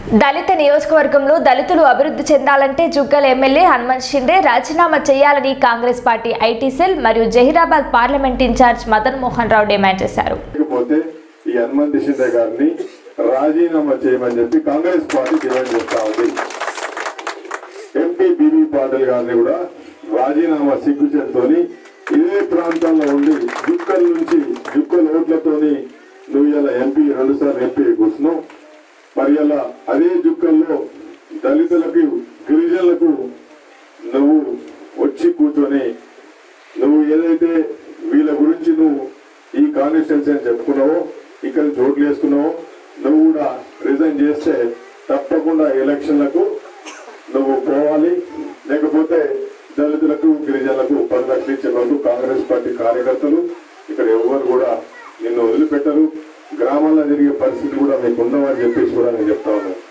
దళిత నియోజకవర్గంలో దళితులు అభివృద్ధి చెందాలంటే జుగ్గల ఎమ్మెల్యే హనుమంత్ షిండే రాజీనామా చేయాలని కాంగ్రెస్ పార్టీ ఐటీ సెల్ మరియు Zaheerabad parliament incharge Madan Mohan Rao demand చేశారు లేకపోతే ఈ హనుమంత్ షిండే గారిని రాజీనామా చేయమని చెప్పి కాంగ్రెస్ పార్టీ డిమాండ్ చేస్తా ఉంది ఎంపీ బీబీ పాటిల్ గారిని కూడా రాజీనామా సిగ్గుచేతోని ఇదే ప్రాంతంలో ఉండి జుక్కల నుంచి జుక్కల ఓట్లతోని నువ్వు ఇలా ఎంపీ రెండు సార్లు ఎంపీ కూర్చున్నావు మరి ఇలా అదే జుక్కల్లో దళితులకు గిరిజనులకు నువ్వు వచ్చి కూర్చొని నువ్వు ఏదైతే వీళ్ళ గురించి నువ్వు ఈ కాన్స్టిట్యున్సీ అని చెప్పుకున్నావో ఇక్కడ చోట్లు వేసుకున్నావో నువ్వు కూడా రిజైన్ చేస్తే తప్పకుండా ఎలక్షన్లకు నువ్వు పోవాలి లేకపోతే దళితులకు గిరిజనులకు పది లక్షలు ఇచ్చే వరకు కాంగ్రెస్ పార్టీ కార్యకర్తలు ఇక్కడ ఎవరు కూడా నిన్ను వదిలిపెట్టరు గ్రామాల్లో జరిగే పరిస్థితి కూడా మీకు ఉండవని చెప్పేసి కూడా నేను చెప్తా ఉన్నాను